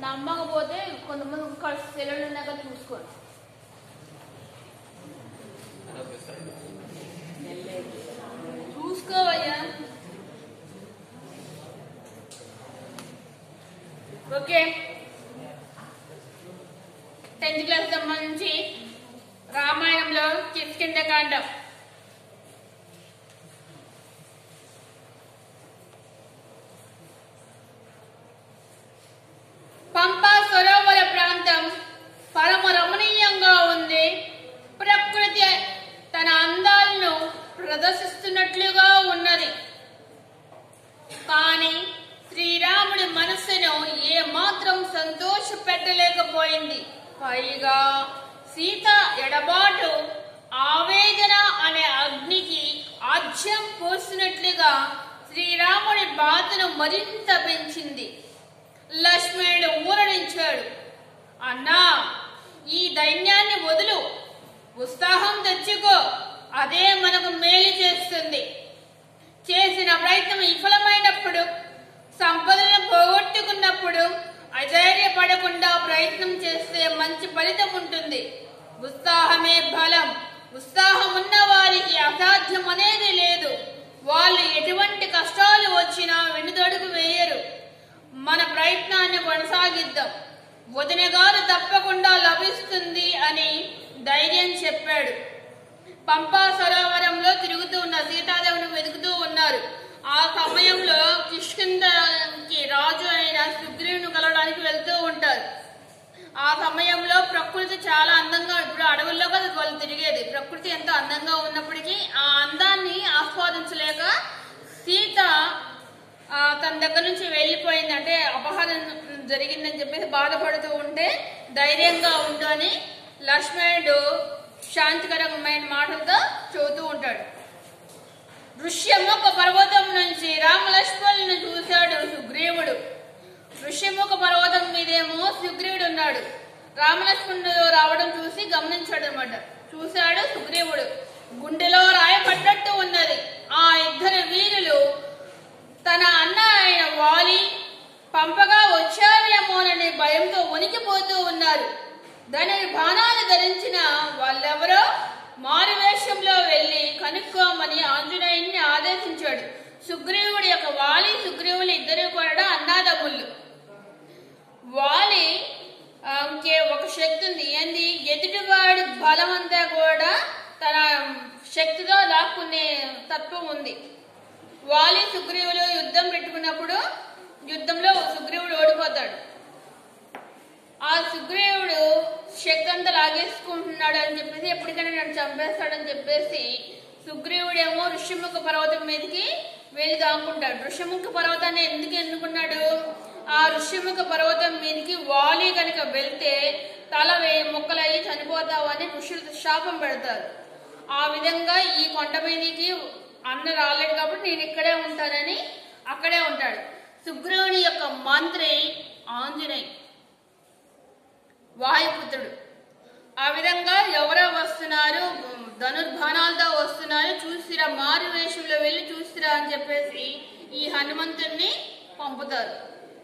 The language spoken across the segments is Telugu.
నమ్మకపోతే కొంతమంది ఒక సెలవులు ఉన్నాక చూసుకోండి చూసుకోవయ్యా ఓకే టెన్త్ క్లాస్ సంబంధించి రామాయణంలో కిష్కిందకాండం పంపా సరోవర ప్రాంతం పరమ రమణీయంగా ఉంది ప్రకృతి తన అందాలను ప్రదర్శిస్తున్నట్లుగా ఉన్నది కానీ శ్రీరాముడి మనస్సును ఏ మాత్రం సంతోష పెట్టలేకపోయింది పైగా సీత ఎడబాటు ఆవేదన అనే అగ్నికి ఆజ్యం పోసినట్లుగా శ్రీరాముడి బాధను మరింత పెంచింది లక్ష్మణుడు ఊరడించాడు అన్నా ఈ దైన్యాన్ని వదులు ఉత్సాహం తెచ్చుకో అదే మనకు మేలు చేస్తుంది చేసిన ప్రయత్నం విఫలమైనప్పుడు సంపదలను పోగొట్టుకున్నప్పుడు అధైర్యపడకుండా ప్రయత్నం చేస్తే మంచి ఫలితం ఉంటుంది ఉత్సాహమే బలం ఉత్సాహం ఉన్న వారికి అసాధ్యం అనేది లేదు వాళ్ళు ఎటువంటి కష్టాలు వచ్చినా వెనుదడుగు వేయరు మన ప్రయత్నాన్ని కొనసాగిద్దాం వదిన గారు తప్పకుండా లభిస్తుంది అని ధైర్యం చెప్పాడు పంపా సరోవరంలో తిరుగుతూ ఉన్న సీతాదేవిని వెతుకుతూ ఉన్నారు ఆ సమయంలో కిష్కిందకి రాజు అయిన సుగ్రీవుని కలవడానికి వెళ్తూ ఉంటారు ఆ సమయంలో ప్రకృతి చాలా అందంగా ఇప్పుడు అడవుల్లో కదా వాళ్ళు తిరిగేది ప్రకృతి ఎంతో అందంగా ఉన్నప్పటికీ ఆ అందాన్ని ఆస్వాదించలేక సీత ఆ, తన దగ్గర నుంచి వెళ్ళిపోయింది అంటే అపహరణ జరిగిందని చెప్పేసి బాధపడుతూ ఉంటే ధైర్యంగా ఉండు అని లక్ష్మణుడు శాంతికరమైన మాటలతో చెబుతూ ఉంటాడు ఋష్యముఖ పర్వతం నుంచి రామలక్ష్మణులను చూశాడు సుగ్రీవుడు ఋష్యముఖ పర్వతం మీదేమో సుగ్రీవుడు ఉన్నాడు రామలక్ష్మణుడు రావడం చూసి గమనించాడు అనమాట చూశాడు సుగ్రీవుడు గుండెలో రాయపడ్డట్టు ఉన్నది ఆ ఇద్దరు వీరులు తన అన్న అయిన వాలి పంపగా వచ్చావేమోననే భయంతో వణికిపోతూ ఉన్నారు దాని బాణాలు ధరించిన వాళ్ళెవరో మారువేషంలో వెళ్లి కనుక్కోమని ఆంజనేయుని ఆదేశించాడు సుగ్రీవుడి యొక్క వాలి సుగ్రీవులు ఇద్దరు కూడా అన్నాదమ్ముళ్ళు వాలి ఆ, ఇంకే ఒక శక్తి ఉంది ఏంది ఎదుటివాడి బలం అంతా కూడా తన శక్తితో లాక్కునే తత్వం ఉంది వాలి సుగ్రీవులు యుద్ధం పెట్టుకున్నప్పుడు యుద్ధంలో సుగ్రీవుడు ఓడిపోతాడు ఆ సుగ్రీవుడు శక్తి అంతా లాగేసుకుంటున్నాడు అని చెప్పేసి ఎప్పటికైనా నన్ను చంపేస్తాడని చెప్పేసి సుగ్రీవుడేమో ఋష్యముఖ పర్వతం మీదకి వెళ్ళి దాక్కుంటాడు ఋష్యముఖ పర్వతాన్ని ఎందుకు ఎన్నుకున్నాడు ఆ ఋష్యముఖ పర్వతం మీదకి వాలి కనుక వెళ్తే తల వే ముక్కలయ్యి చనిపోతావు అని ఋషులు శాపం పెడతారు ఆ విధంగా ఈ కొండ మీదకి అన్న రాలేడు కాబట్టి నేను ఇక్కడే ఉంటానని అక్కడే ఉంటాడు సుగ్రీవుని యొక్క మంత్రి ఆంజనేయ వాయుపుత్రుడు ఆ విధంగా ఎవరో వస్తున్నారు ధనుర్బాణాలతో వస్తున్నారు చూసిరా మారు వేషంలో వెళ్ళి చూసిరా అని చెప్పేసి ఈ హనుమంతుడిని పంపుతారు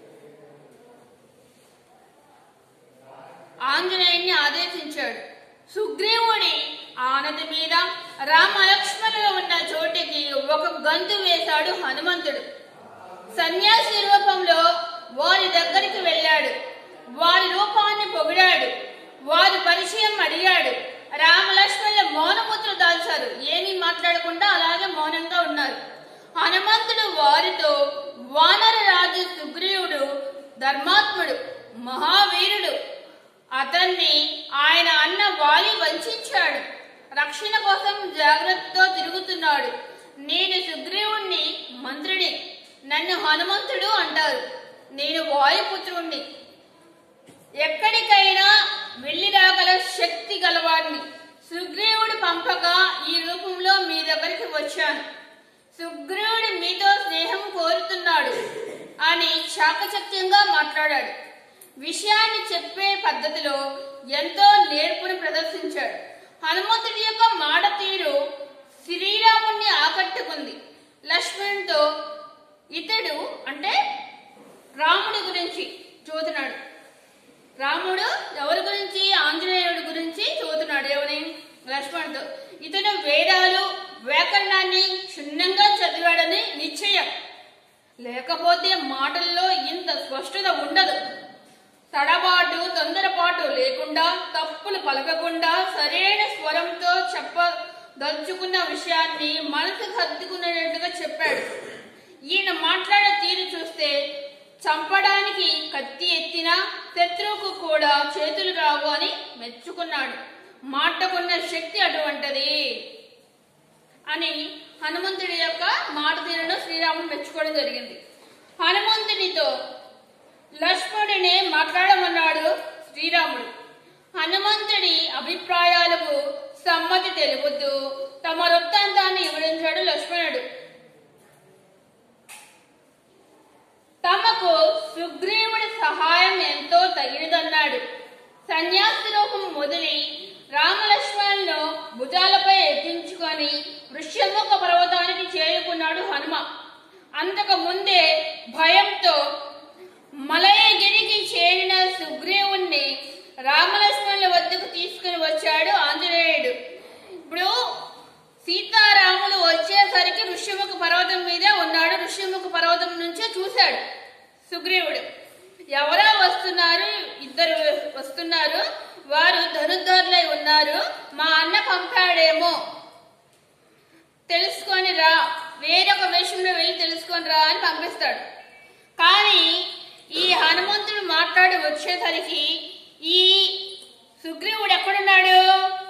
ఆంజనేయుని ఆదేశించాడు సుగ్రీవుడి ఆనది మీద రామ లక్ష్మణులు ఉన్న చోటికి ఒక గంతు వేశాడు హనుమంతుడు సన్యాసి రూపంలో వారి దగ్గరికి వెళ్ళాడు వారి రూపాన్ని పొగిడాడు వారి పరిచయం అడిగాడు రామలక్ష్మణుల మౌనముద్ర దాల్చారు ఏమీ మాట్లాడకుండా అలాగే మౌనంగా ఉన్నారు హనుమంతుడు వారితో వానర రాజు సుగ్రీవుడు ధర్మాత్ముడు మహావీరుడు అతన్ని ఆయన అన్న వాలి వంచాడు రక్షణ కోసం జాగ్రత్తతో తిరుగుతున్నాడు నేను సుగ్రీవుణ్ణి మంత్రిని నన్ను హనుమంతుడు అంటారు నేను వాయుపుత్రుణ్ణి ఎక్కడికైనా వెళ్ళి రాగల శక్తి గలవాడిని సుగ్రీవుడు పంపగా ఈ రూపంలో మీ దగ్గరికి వచ్చాను సుగ్రీవుడు మీతో స్నేహం కోరుతున్నాడు అని చాకచక్యంగా మాట్లాడాడు విషయాన్ని చెప్పే పద్ధతిలో ఎంతో నేర్పును ప్రదర్శించాడు హనుమంతుడి యొక్క మాట తీరు శ్రీరాముణ్ణి ఆకట్టుకుంది లక్ష్మణుడితో ఇతడు అంటే రాముడి గురించి చూతున్నాడు రాముడు ఎవరి గురించి ఆంజనేయుడి గురించి చదువుతున్నాడు ఏమని లక్ష్మణుడు ఇతను వేదాలు వ్యాకరణాన్ని క్షుణ్ణంగా చదివాడని నిశ్చయం లేకపోతే మాటల్లో ఇంత స్పష్టత ఉండదు తడబాటు తొందరపాటు లేకుండా తప్పులు పలకకుండా సరైన స్వరంతో చెప్పదలుచుకున్న విషయాన్ని మనసుకు హత్తుకునేటట్టుగా చెప్పాడు ఈయన మాట్లాడే తీరు చూస్తే చంపడానికి కత్తి ఎత్తినా శత్రువుకు కూడా చేతులు రావు అని మెచ్చుకున్నాడు మాటకున్న శక్తి అటువంటిది అని హనుమంతుడి యొక్క మాట తీరును శ్రీరాముడు మెచ్చుకోవడం జరిగింది హనుమంతునితో లక్ష్మణుడిని మాట్లాడమన్నాడు శ్రీరాముడు హనుమంతుడి అభిప్రాయాలకు సమ్మతి తెలుపుతూ తమ వృత్తాంతాన్ని వివరించాడు లక్ష్మణుడు తమకు సుగ్రీవుడి సహాయం ఎంతో తగినదన్నాడు సన్యాసి రూపం మొదలి రామలక్ష్మణులను భుజాలపై ఎక్కించుకొని వృష్యముఖ పర్వతానికి చేరుకున్నాడు హనుమ అంతకు ముందే భయంతో మలయగిరికి చేరిన సుగ్రీవుణ్ణి రామలక్ష్మణుల వద్దకు తీసుకుని వచ్చాడు ఆంజనేయుడు ఇప్పుడు సీతారాములు వచ్చేసరికి ఋష్యముఖ పర్వతం మీదే ఉన్నాడు ఋష్యముఖ పర్వతం నుంచే చూశాడు సుగ్రీవుడు ఎవరో వస్తున్నారు ఇద్దరు వస్తున్నారు వారు ధనుర్ధరులై ఉన్నారు మా అన్న పంపాడేమో తెలుసుకొని రా వేరొక వేషంలో వెళ్ళి తెలుసుకొని రా అని పంపిస్తాడు కానీ ఈ హనుమంతుడు మాట్లాడి వచ్చేసరికి ఈ సుగ్రీవుడు ఎక్కడున్నాడు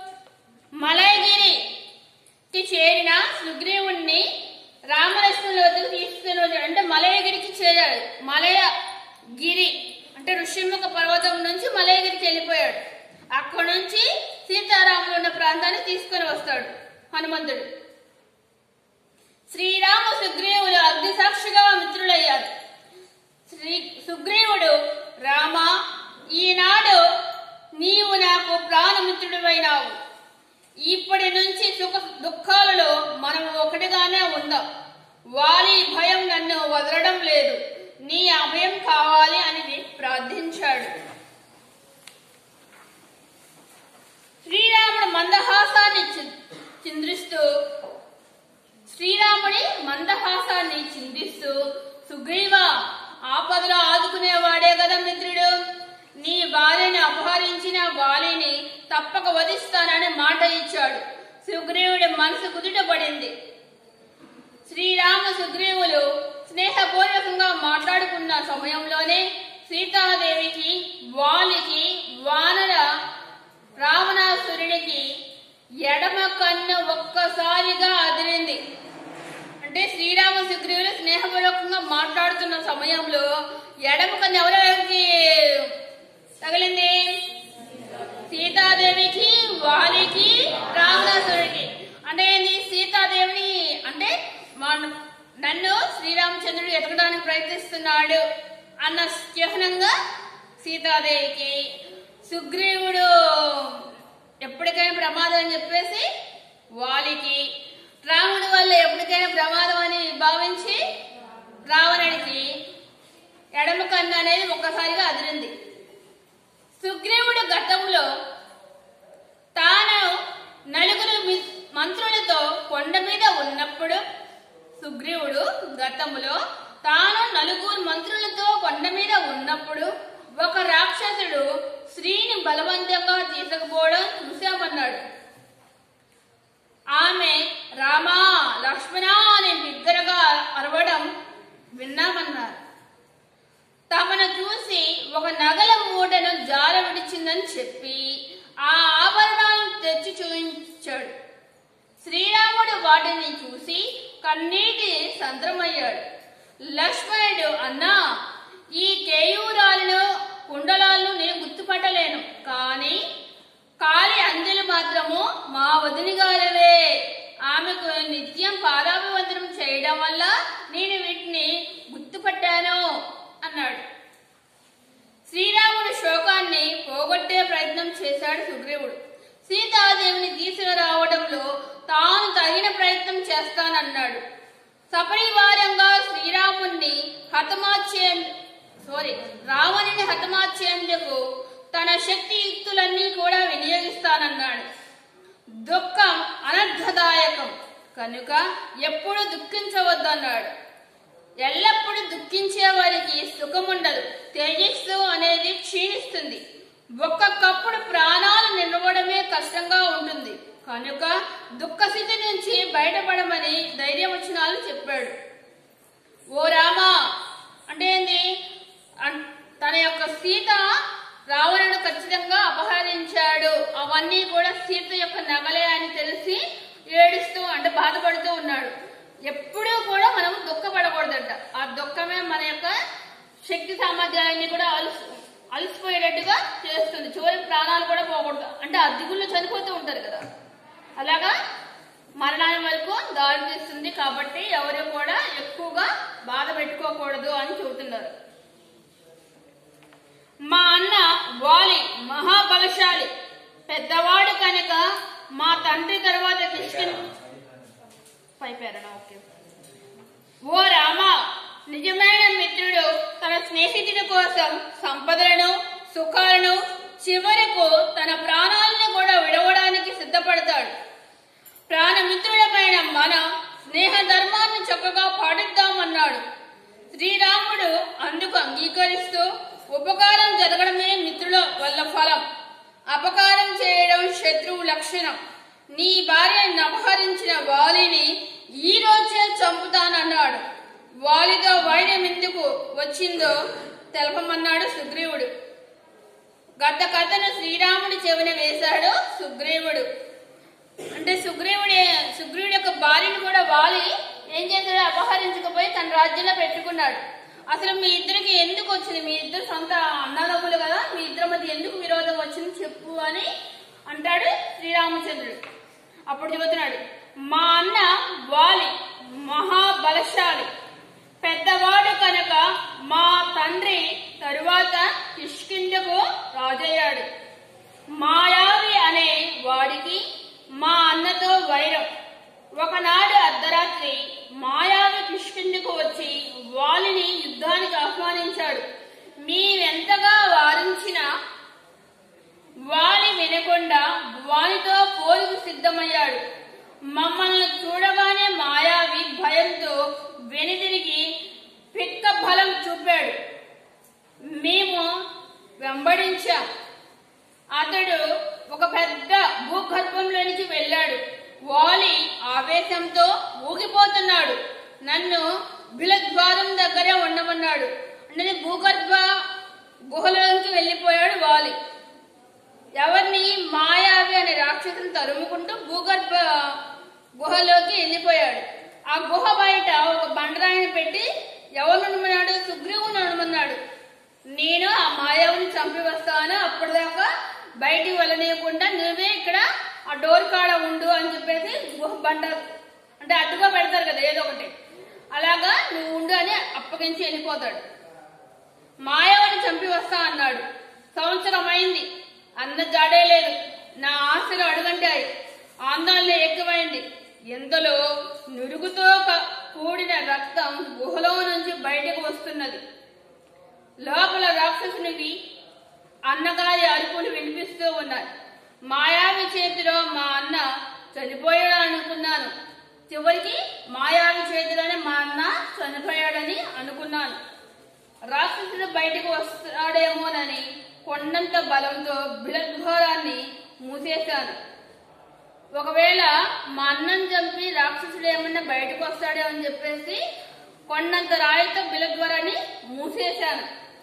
మలయగిరికి చేరిన సుగ్రీవుణ్ణి రామలక్ష్మణుల వద్దకు తీసుకుని వచ్చాడు అంటే మలయగిరికి చేరాడు మలయగిరి అంటే ఋషిముఖ పర్వతం నుంచి మలయగిరికి వెళ్ళిపోయాడు అక్కడ నుంచి సీతారాములు ఉన్న ప్రాంతాన్ని తీసుకొని వస్తాడు హనుమంతుడు శ్రీరామ సుగ్రీవులు అగ్నిసాక్షిగా మిత్రులయ్యారు శ్రీ సుగ్రీవుడు రామ ఈనాడు నీవు నాకు ప్రాణమిత్రుడివైనావు ఇప్పటి నుంచి సుఖ దుఃఖాలలో మనం ఒకటిగానే ఉందాం వాలి భయం నన్ను వదలడం లేదు నీ అభయం కావాలి అని ప్రార్థించాడు శ్రీరాముడు మందహాసాన్ని చి- చింద్రిస్తూ శ్రీరాముడి మందహాసాన్ని చిందిస్తూ సుగ్రీవ ఆపదలో ఆదుకునేవాడే కదా మిత్రుడు నీ భార్యని అపహరించిన వాలిని తప్పక వధిస్తానని మాట ఇచ్చాడు సుగ్రీవుడి మనసు కుదుటపడింది శ్రీరామ సుగ్రీవులు స్నేహపూర్వకంగా మాట్లాడుకున్న సమయంలోనే సీతాదేవికి వాలికి వానర రావణాసురుడికి ఎడమ కన్ను ఒక్కసారిగా అదిరింది అంటే శ్రీరామ సుగ్రీవులు స్నేహపూర్వకంగా మాట్లాడుతున్న సమయంలో ఎడమ కన్ను ఎవరికి తగిలింది సీతాదేవికి వాలికి రావణాసురుడికి అంటే ఏంది సీతాదేవిని అంటే మన- నన్ను శ్రీరామచంద్రుడు ఎతకడానికి ప్రయత్నిస్తున్నాడు అన్న చిహ్నంగా సీతాదేవికి సుగ్రీవుడు ఎప్పటికైనా ప్రమాదం అని చెప్పేసి వాలికి రాముడి వల్ల ఎప్పటికైనా ప్రమాదం అని భావించి రావణుడికి ఎడమ కన్ను అనేది ఒక్కసారిగా అదిరింది సుగ్రీవుడు గతంలో తాను నలుగురు మి- మంత్రులతో కొండ మీద ఉన్నప్పుడు సుగ్రీవుడు గతంలో తాను నలుగురు మంత్రులతో కొండ మీద ఉన్నప్పుడు ఒక రాక్షసుడు స్త్రీని బలవంతంగా తీసుకుపోవడం చూశామన్నాడు ఆమె రామా లక్ష్మణ అని బిగ్గరగా అరవడం విన్నామన్నారు తమను చూసి ఒక నగల మూటను జార విడిచిందని చెప్పి ఆ ఆభరణాలను తెచ్చి చూపించాడు శ్రీరాముడు వాటిని చూసి కన్నీటి సంద్రమయ్యాడు లక్ష్మణుడు అన్నా ఈ కేయూరాలను కుండలాలను నేను గుర్తుపట్టలేను కానీ కాలి అంజలి మాత్రము మా వదిలి గారివే ఆమెకు నిత్యం పాదాభివందనం చేయడం వల్ల నేను వీటిని గుర్తుపట్టాను అన్నాడు శ్రీరాముడి శోకాన్ని పోగొట్టే ప్రయత్నం చేశాడు సుగ్రీవుడు సీతాదేవిని తీసుకురావడంలో తాను తగిన ప్రయత్నం చేస్తానన్నాడు సపరివారంగా శ్రీరాముణ్ణి హతమార్చే సారీ రావణుని హతమార్చేందుకు తన శక్తియుక్తులన్నీ కూడా వినియోగిస్తానన్నాడు దుఃఖం అనర్థదాయకం కనుక ఎప్పుడు దుఃఖించవద్దన్నాడు ఎల్లప్పుడూ దుఃఖించే వారికి సుఖముండదు తేజస్సు అనేది క్షీణిస్తుంది ఒక్కొక్కప్పుడు ప్రాణాలు నిలవడమే కష్టంగా ఉంటుంది కనుక దుఃఖస్థితి నుంచి బయటపడమని ధైర్యవచనాలు చెప్పాడు ఓ రామా అంటే ఏంది అన్- తన యొక్క సీత రావణుడు ఖచ్చితంగా అపహరించాడు అవన్నీ కూడా సీత యొక్క నగలే అని తెలిసి ఏడుస్తూ అంటే బాధపడుతూ ఉన్నాడు ఎప్పుడూ కూడా మనం దుఃఖపడకూడదంట ఆ దుఃఖమే మన యొక్క శక్తి సామర్థ్యాలన్నీ కూడా అలసి అలసిపోయేటట్టుగా చేస్తుంది చివరికి ప్రాణాలు కూడా పోకూడదు అంటే ఆ దిగుళ్ళు చనిపోతూ ఉంటారు కదా అలాగా మరణాన్ని వరకు దారి తీస్తుంది కాబట్టి ఎవరు కూడా ఎక్కువగా బాధ పెట్టుకోకూడదు అని చెబుతున్నారు మా అన్న వాలి మహాబలశాలి పెద్దవాడు కనుక మా తండ్రి తర్వాత కిష్కిన్ పైపేరనా ఓకే ఓ రామ నిజమైన మిత్రుడు తన స్నేహితుడి కోసం సంపదలను సుఖాలను చివరకు తన ప్రాణాలను కూడా విడవడానికి సిద్ధపడతాడు ప్రాణమిత్రుడమైన మనం స్నేహ ధర్మాన్ని చక్కగా పాటిద్దామన్నాడు శ్రీరాముడు అందుకు అంగీకరిస్తూ ఉపకారం జరగడమే మిత్రుల వల్ల ఫలం అపకారం చేయడం శత్రువు లక్షణం నీ భార్యను అపహరించిన వాలిని ఈ రోజే చంపుతానన్నాడు వాలితో వైద్యం ఎందుకు వచ్చిందో తెలపమన్నాడు సుగ్రీవుడు గత కథను శ్రీరాముడి చెవిన వేశాడు సుగ్రీవుడు అంటే సుగ్రీవుడి సుగ్రీవుడి యొక్క భార్యను కూడా వాలి ఏం చేశాడు అపహరించకపోయి తన రాజ్యంలో పెట్టుకున్నాడు అసలు మీ ఇద్దరికి ఎందుకు వచ్చింది మీ ఇద్దరు సొంత అన్నదమ్ములు కదా మీ ఇద్దరి మధ్య ఎందుకు విరోధం వచ్చింది చెప్పు అని అంటాడు శ్రీరామచంద్రుడు అప్పుడు చెబుతున్నాడు మా అన్న వాలి మహాబలశాలి పెద్దవాడు కనుక మా తండ్రి తరువాత కిష్కిందకు రాజయ్యాడు మాయావి అనే వాడికి మా అన్నతో వైరం ఒకనాడు అర్ధరాత్రి మాయావి కిష్కిందకు వచ్చి వాలిని యుద్ధానికి ఆహ్వానించాడు మీవెంతగా వారించినా వాలి వినకుండా వానితో పోరుకు సిద్ధమయ్యాడు మమ్మల్ని చూడగానే మాయావి భయంతో వెనుదిరిగి పిక్క బలం చూపాడు మేము వెంబడించాం అతడు ఒక పెద్ద భూగర్భంలోనికి వెళ్ళాడు వాలి ఆవేశంతో ఊగిపోతున్నాడు నన్ను బిలద్వారం దగ్గరే ఉండమన్నాడు అంటే భూగర్భ గుహలోకి వెళ్ళిపోయాడు వాలి ఎవరిని మాయావి అనే రాక్షసుని తరుముకుంటూ భూగర్భ గుహలోకి వెళ్ళిపోయాడు ఆ గుహ బయట ఒక బండరాయిని పెట్టి ఎవరు అనుమన్నాడు సుగ్రీవుని అనుమన్నాడు నేను ఆ మాయావిని చంపి వస్తాను అప్పటిదాకా బయటికి వెళ్ళనీయకుండా నువ్వే ఇక్కడ ఆ డోర్ కాడ ఉండు అని చెప్పేసి గుహ బండ అంటే అడ్డుగా పెడతారు కదా ఏదో ఒకటి అలాగా నువ్వు ఉండు అని అప్పగించి వెళ్ళిపోతాడు మాయావని చంపి వస్తా అన్నాడు సంవత్సరం అయింది అన్న జాడే లేదు నా ఆశలు అడుగంటాయి ఆందోళన ఎక్కువైంది ఎంతలో నురుగుతో క- కూడిన రక్తం గుహలో నుంచి బయటకు వస్తున్నది లోపల రాక్షసునివి అన్నగారి అరుపులు వినిపిస్తూ ఉన్నాయి మాయావి చేతిలో మా అన్న చనిపోయాడు అనుకున్నాను చివరికి మాయావి చేతిలోనే మా అన్న చనిపోయాడని అనుకున్నాను రాక్షసుడు బయటకు వస్తాడేమోనని కొండంత బలంతో బిలద్వారాన్ని మూసేశాను ఒకవేళ మా అన్నం చంపి రాక్షసుడు ఏమన్నా బయటకు వస్తాడో అని చెప్పేసి కొండంత రాయితో బిలద్వారాన్ని మూసేశాను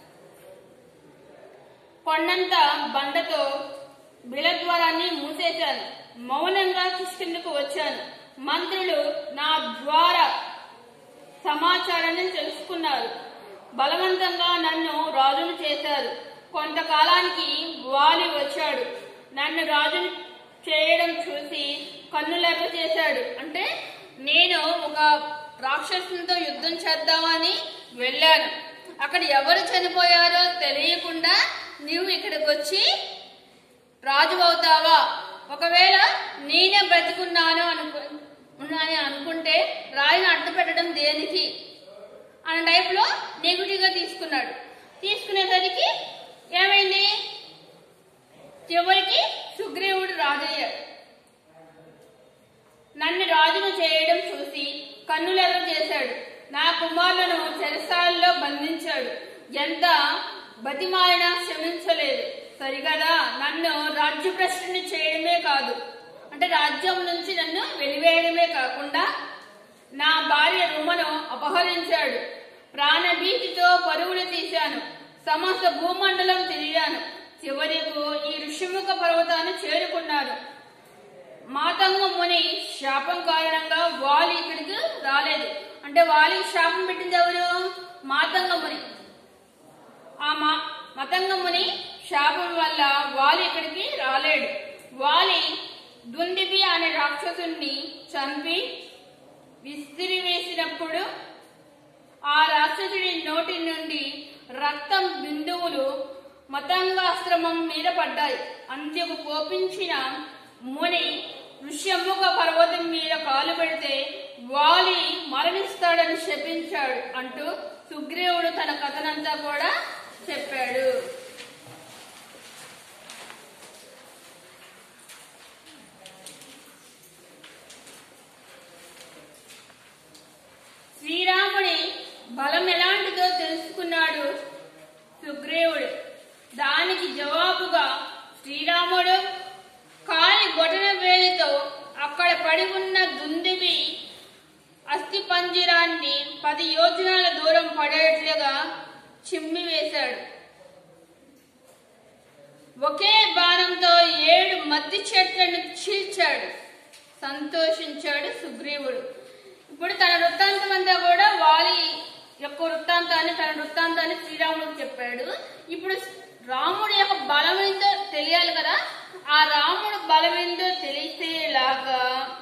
కొండంత బండతో బిలద్వారాన్ని మూసేశాను మౌనంగా కిష్కిందకు వచ్చాను మంత్రులు నా ద్వారా సమాచారాన్ని తెలుసుకున్నారు బలవంతంగా నన్ను రాజును చేశారు కొంతకాలానికి వాలి వచ్చాడు నన్ను రాజును చేయడం చూసి కన్నులెర్ర చేశాడు అంటే నేను ఒక రాక్షసునితో యుద్ధం చేద్దామని వెళ్ళాను అక్కడ ఎవరు చనిపోయారో తెలియకుండా నీవు ఇక్కడికి వచ్చి రాజు అవుతావా ఒకవేళ నేనే బ్రతికున్నాను అనుకు ఉన్నానని అనుకుంటే రాయిని అడ్డు పెట్టడం దేనికి అన్న టైప్లో నెగిటివ్గా తీసుకున్నాడు తీసుకునేసరికి ఏమైంది కన్నులెర్ర చేశాడు నా కుమారులను చెరసాలలో బంధించాడు ఎంత బతిమాలినా క్షమించలేదు సరిగదా నన్ను రాజ్య ప్రశ్న చేయడమే కాదు అంటే రాజ్యం నుంచి నన్ను వెలివేయడమే కాకుండా నా భార్య రుమను అపహరించాడు ప్రాణభీతితో పరుగులు తీశాను సమస్త భూమండలం తిరిగాను చివరకు ఈ ఋషిముఖ పర్వతాన్ని చేరుకున్నాను మాతంగ ముని శాపం కారణంగా వాలి ఇక్కడికి రాలేదు అంటే వాలి శాపం పెట్టింది ఎవరు మాతంగ ముని ఆ మా మతంగ ముని శాపం వల్ల వాలి ఇక్కడికి రాలేడు వాలి దుందిబి అనే రాక్షసుని చంపి విసిరి వేసినప్పుడు ఆ రాక్షసుడి నోటి నుండి రక్తం బిందువులు మతంగాశ్రమం మీద పడ్డాయి అంత్యకు కోపించిన ముని ఋష్యముఖ పర్వతం మీద కాలు పెడితే వాలి మరణిస్తాడని శపించాడు అంటూ సుగ్రీవుడు తన కథనంతా కూడా చెప్పాడు శ్రీరాముని బలం ఎలాంటిదో తెలుసుకున్నాడు సుగ్రీవుడు దానికి జవాబుగా శ్రీరాముడు కాలి బొటన వేలితో అక్కడ పడి ఉన్న దుందివి అస్థి పంజరాన్ని పది యోజనాల దూరం పడేట్లుగా చిమ్మి వేశాడు ఒకే బాణంతో ఏడు మద్ది చెట్లను చీల్చాడు సంతోషించాడు సుగ్రీవుడు ఇప్పుడు తన వృత్తాంతం అంతా కూడా వాలి యొక్క వృత్తాంతాన్ని తన వృత్తాంతాన్ని శ్రీరాముడికి చెప్పాడు ఇప్పుడు రాముడి యొక్క బలం ఏందో తెలియాలి కదా ఆ రాముడు బలం ఏందో తెలిసేలాగా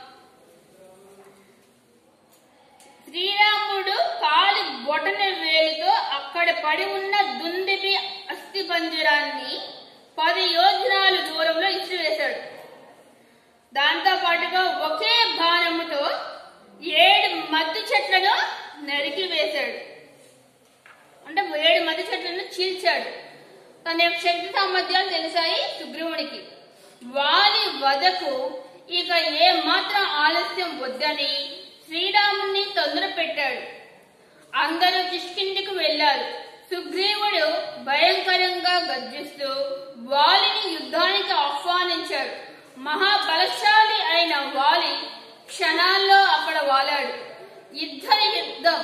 శ్రీరాముడు కాలి బొటన వేలుతో అక్కడ పడి ఉన్న దుందిబి అస్థి పంజరాన్ని పది యోజనాలు దూరంలో ఇసిరివేశాడు దాంతో పాటుగా ఒకే బాణముతో ఏడు మద్దు చెట్లను నరికి వేశాడు అంటే ఏడు మద్దు చెట్లను చీల్చాడు తన యొక్క శక్తి సామర్థ్యాలు తెలిసాయి సుగ్రీవునికి వాలి వదకు ఇక ఏ మాత్రం ఆలస్యం వద్దని శ్రీరాముని తొందర పెట్టాడు అందరూ కిష్కిందికి వెళ్లారు సుగ్రీవుడు భయంకరంగా గర్జిస్తూ వాలిని యుద్ధానికి ఆహ్వానించాడు మహాబలశాలి అయిన వాలి క్షణాల్లో అక్కడ వాలాడు ఇద్దరి యుద్ధం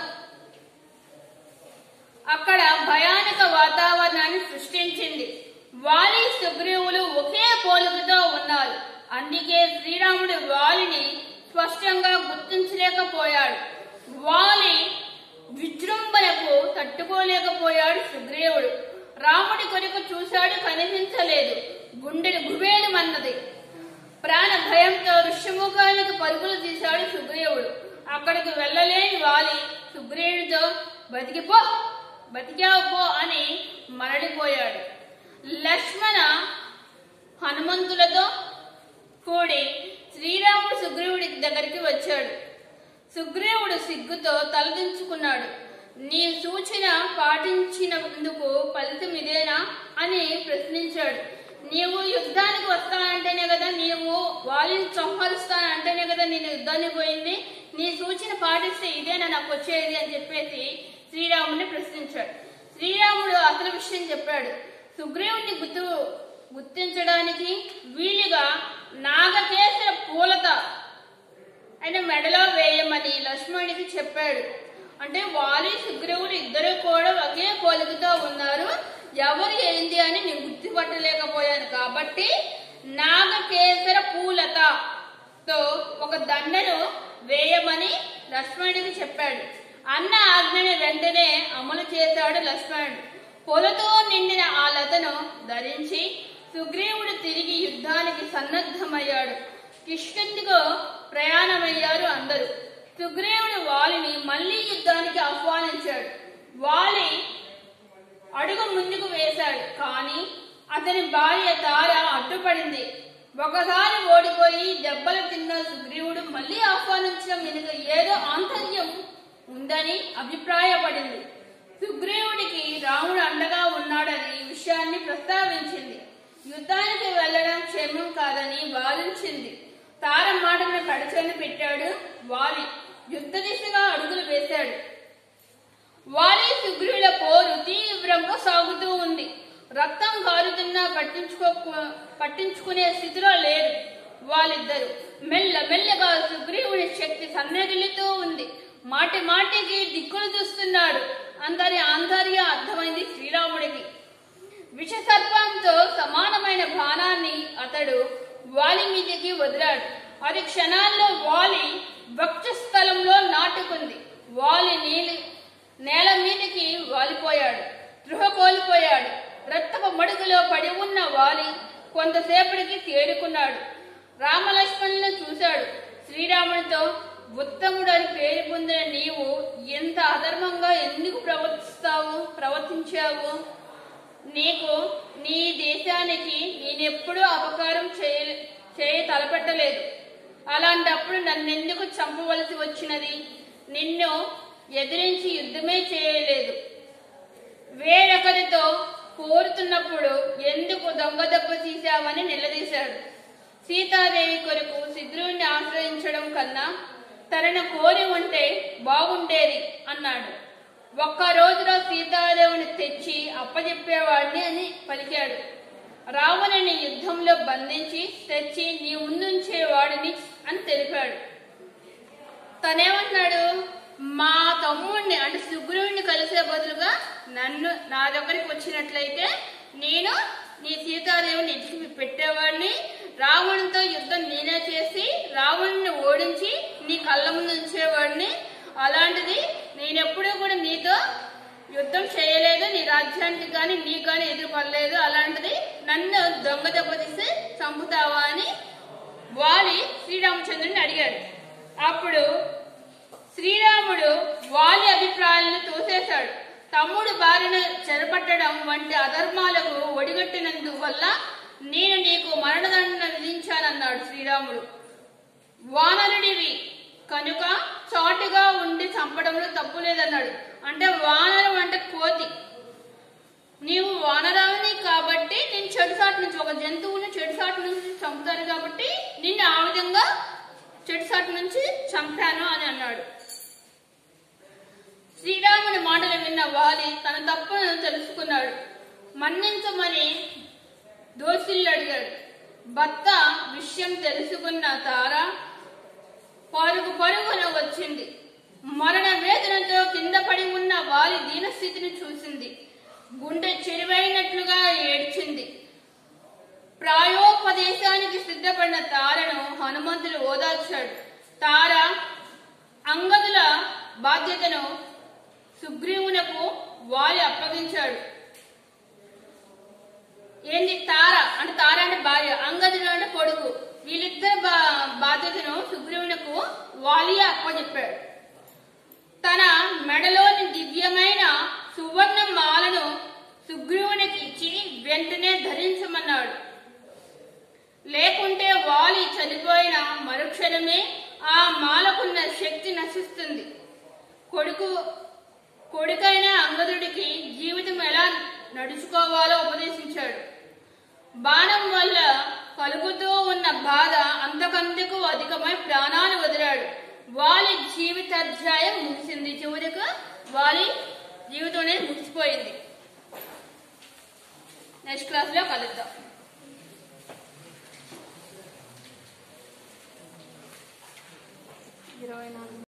అక్కడ భయానక వాతావరణాన్ని సృష్టించింది వాలి సుగ్రీవులు ఒకే పోలికతో ఉన్నారు అందుకే శ్రీరాముడు వాలిని స్పష్టంగా గుర్తించలేకపోయాడు వాలి విజృంభణకు తట్టుకోలేకపోయాడు సుగ్రీవుడు రాముడి కొరకు చూశాడు కనిపించలేదు గుండెలు గుబేలమన్నది ప్రాణ భయంతో ఋష్యముఖానికి పరుగులు తీశాడు సుగ్రీవుడు అక్కడికి వెళ్ళలేని వాలి సుగ్రీవుడితో బతికిపో బతికావు పో అని మరడిపోయాడు లక్ష్మణ హనుమంతులతో కూడి శ్రీరాముడు సుగ్రీవుడి దగ్గరికి వచ్చాడు సుగ్రీవుడు సిగ్గుతో తలదించుకున్నాడు నీ సూచన పాటించినందుకు ఫలితం ఇదేనా అని ప్రశ్నించాడు నీవు యుద్ధానికి వస్తానంటేనే కదా నీవు వాళ్ళని సంహరిస్తానంటేనే కదా నేను యుద్ధానికి పోయింది నీ సూచన పాటిస్తే ఇదేనా నాకు వచ్చేది అని చెప్పేసి శ్రీరాముని ప్రశ్నించాడు శ్రీరాముడు అసలు విషయం చెప్పాడు సుగ్రీవుని గుర్తు గుర్తించడానికి వీలుగా నాగకేసర పూలత ఆయన మెడలో వేయమని లక్ష్మణుడికి చెప్పాడు అంటే వాలి సుగ్రీవుడు ఇద్దరు కూడా ఒకే పోలికతో ఉన్నారు ఎవరు ఏంది అని నేను గుర్తుపట్టలేకపోయాను కాబట్టి నాగకేసర పూలతతో ఒక దండను వేయమని లక్ష్మణుడికి చెప్పాడు అన్న ఆజ్ఞని వెంటనే అమలు చేశాడు లక్ష్మణుడు పొలతో నిండిన ఆ లతను ధరించి సుగ్రీవుడు తిరిగి యుద్ధానికి సన్నద్ధమయ్యాడు కిష్కిందికు ప్రయాణమయ్యారు అందరూ సుగ్రీవుడు వాలిని మళ్ళీ యుద్ధానికి ఆహ్వానించాడు వాలి అడుగు ముందుకు వేశాడు కానీ అతని భార్య తార అడ్డుపడింది ఒకసారి ఓడిపోయి దెబ్బలు తిన్న సుగ్రీవుడు మళ్ళీ ఆహ్వానించడం వెనుక ఏదో ఆంతర్యం ఉందని అభిప్రాయపడింది సుగ్రీవుడికి రాముడు అండగా ఉన్నాడని ఈ విషయాన్ని ప్రస్తావించింది యుద్ధానికి వెళ్ళడం క్షేమం కాదని వాదించింది తార మాటను కడచని పెట్టాడు వాలి యుద్ధ దిశగా అడుగులు వేశాడు వాలి సుగ్రీవుల పోరు తీవ్రంగా సాగుతూ ఉంది రక్తం కారుతున్నా పట్టించుకో పట్టించుకునే స్థితిలో లేరు వాళ్ళిద్దరు మెల్ల మెల్లగా సుగ్రీవుని శక్తి సన్నగిల్లుతూ ఉంది మాటి మాటికి దిక్కులు చూస్తున్నాడు అందరి ఆంతర్య అర్థమైంది శ్రీరాముడికి విషసర్పంతో సమానమైన బాణాన్ని అతడు వాలి మీదకి వదిలాడు అది క్షణాల్లో వాలి వక్షస్థలంలో నాటుకుంది వాలి నీలి నేల మీదకి వాలిపోయాడు గృహ కోల్పోయాడు రక్తపు మడుగులో పడి ఉన్న వాలి కొంతసేపటికి తేరుకున్నాడు రామలక్ష్మణులను చూశాడు శ్రీరామునితో ఉత్తముడు అని పేరు పొందిన నీవు ఎంత అధర్మంగా ఎందుకు ప్రవర్తిస్తావు ప్రవర్తించావు నీకు నీ దేశానికి నేనెప్పుడూ అపకారం చేయ చేయ తలపెట్టలేదు అలాంటప్పుడు నన్నెందుకు చంపవలసి వచ్చినది నిన్ను ఎదిరించి యుద్ధమే చేయలేదు వేరొకరితో కోరుతున్నప్పుడు ఎందుకు దొంగ దెబ్బ తీశావని నిలదీశాడు సీతాదేవి కొరకు సిద్ధుని ఆశ్రయించడం కన్నా తనను కోరి ఉంటే బాగుండేది అన్నాడు ఒక్క రోజులో సీతాదేవిని తెచ్చి అప్పచెప్పేవాడిని అని పలికాడు రావణుని యుద్ధంలో బంధించి తెచ్చి నీ ముందుంచేవాడిని అని తెలిపాడు తనేమన్నాడు మా తమ్ముడిని అంటే సుగ్రీవుడిని కలిసే బదులుగా నన్ను నా దగ్గరికి వచ్చినట్లయితే నేను నీ సీతాదేవిని ఇంటికి పెట్టేవాడిని రావణునితో యుద్ధం నేనే చేసి రావణుని ఓడించి నీ కళ్ళ ముందు ఉంచేవాడిని అలాంటిది నేనెప్పుడూ కూడా నీతో యుద్ధం చేయలేదు నీ రాజ్యానికి కానీ నీకు కానీ ఎదురుపడలేదు అలాంటిది నన్ను దొంగ దెబ్బతీసి చంపుతావా అని వాలి శ్రీరామచంద్రుని అడిగాడు అప్పుడు శ్రీరాముడు వాలి అభిప్రాయాలను తోసేశాడు తమ్ముడు భార్యను చెరపట్టడం వంటి అధర్మాలకు ఒడిగట్టినందువల్ల నేను నీకు మరణదండన విధించానన్నాడు శ్రీరాముడు వానరుడివి కనుక చాటుగా ఉండి చంపడంలో తప్పు లేదన్నాడు అంటే వానరం అంటే కోతి నీవు వానరావిని కాబట్టి నేను చెడుసాటు నుంచి ఒక జంతువుని చెడుసాటు నుంచి చంపుతారు కాబట్టి నిన్ను ఆ విధంగా చెడుసాటు నుంచి చంపాను అని అన్నాడు శ్రీరాముని మాటలు విన్న వాలి తన తప్పును తెలుసుకున్నాడు మన్నించమని దోషులు అడిగాడు భర్త విషయం తెలుసుకున్న తార పరుగు పరుగున వచ్చింది మరణ వేదనతో కింద పడి ఉన్న వాలి దీనస్థితిని చూసింది గుండె చెరువైనట్లుగా ఏడ్చింది ప్రాయోపదేశానికి సిద్ధపడిన తారను హనుమంతుడు ఓదార్చాడు తార అంగదుల బాధ్యతను సుగ్రీవునకు వాలి అప్పగించాడు ఏంది తార అంటే తార అంటే భార్య అంగదుడు అంటే కొడుకు వీళ్ళిద్దరి బా- బాధ్యతను సుగ్రీవునకు వాలి అప్పచెప్పాడు తన మెడలోని దివ్యమైన సువర్ణ మాలను సుగ్రీవునికి ఇచ్చి వెంటనే ధరించమన్నాడు లేకుంటే వాలి చనిపోయిన మరుక్షణమే ఆ మాలకున్న శక్తి నశిస్తుంది కొడుకు కొడుకైన అంగదుడికి జీవితం ఎలా నడుచుకోవాలో ఉపదేశించాడు బాణం వల్ల కలుగుతూ ఉన్న బాధ అంతకంతకు అధికమై ప్రాణాలు వదిలాడు వాలి జీవితాధ్యాయం ముగిసింది చివరికి వాలి జీవితం అనేది ముగిసిపోయింది నెక్స్ట్ క్లాస్లో కలుద్దాం ఇరవై నాలుగు